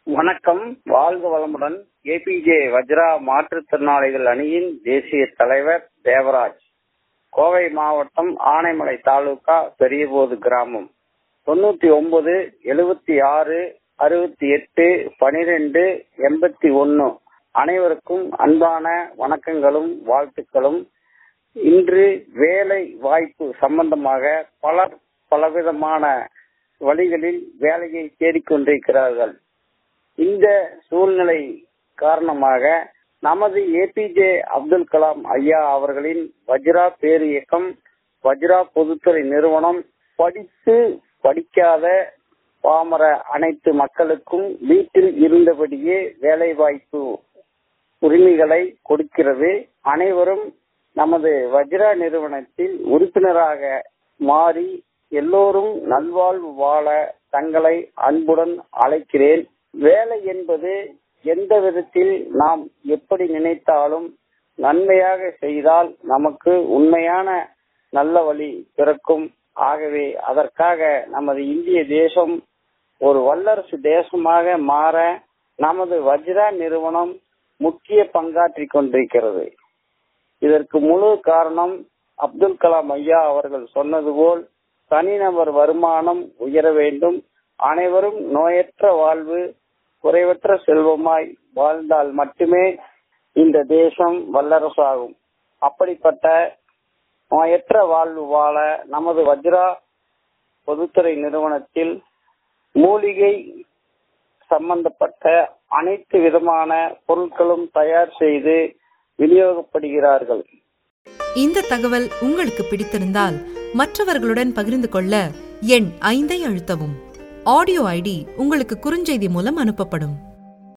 வணக்கம் வாழ்க வளமுடன் ஏபிஜே வஜ்ரா மாற்றுத்திறனாளிகள் அணியின் தேசிய தலைவர் தேவராஜ் கோவை மாவட்டம் ஆனைமலை தாலுகா பெரியபோது கிராமம் தொண்ணூத்தி ஒன்பது எழுபத்தி ஆறு அறுபத்தி எட்டு பனிரெண்டு எண்பத்தி ஒன்னு அனைவருக்கும் அன்பான வணக்கங்களும் வாழ்த்துக்களும் இன்று வேலை வாய்ப்பு சம்பந்தமாக பலர் பலவிதமான வழிகளில் வேலையை தேடிக்கொண்டிருக்கிறார்கள் இந்த சூழ்நிலை காரணமாக நமது ஏபிஜே அப்துல் கலாம் ஐயா அவர்களின் வஜ்ரா பேர் இயக்கம் வஜ்ரா பொதுத்துறை நிறுவனம் படித்து படிக்காத பாமர அனைத்து மக்களுக்கும் வீட்டில் இருந்தபடியே வேலை வாய்ப்பு உரிமைகளை கொடுக்கிறது அனைவரும் நமது வஜ்ரா நிறுவனத்தில் உறுப்பினராக மாறி எல்லோரும் நல்வாழ்வு வாழ தங்களை அன்புடன் அழைக்கிறேன் வேலை என்பது எந்த விதத்தில் நாம் எப்படி நினைத்தாலும் நன்மையாக செய்தால் நமக்கு உண்மையான நல்ல வழி பிறக்கும் ஆகவே அதற்காக நமது இந்திய தேசம் ஒரு வல்லரசு தேசமாக மாற நமது வஜ்ரா நிறுவனம் முக்கிய பங்காற்றி கொண்டிருக்கிறது இதற்கு முழு காரணம் அப்துல் கலாம் ஐயா அவர்கள் சொன்னது போல் தனிநபர் வருமானம் உயர வேண்டும் அனைவரும் நோயற்ற வாழ்வு குறைவற்ற செல்வமாய் வாழ்ந்தால் மட்டுமே இந்த தேசம் வல்லரசாகும் அப்படிப்பட்ட நோயற்ற வாழ்வு வாழ நமது வஜ்ரா பொதுத்துறை நிறுவனத்தில் மூலிகை சம்பந்தப்பட்ட அனைத்து விதமான பொருட்களும் தயார் செய்து விநியோகப்படுகிறார்கள் இந்த தகவல் உங்களுக்கு பிடித்திருந்தால் மற்றவர்களுடன் பகிர்ந்து கொள்ள எண் ஐந்தை அழுத்தவும் ஆடியோ ஐடி உங்களுக்கு குறுஞ்செய்தி மூலம் அனுப்பப்படும்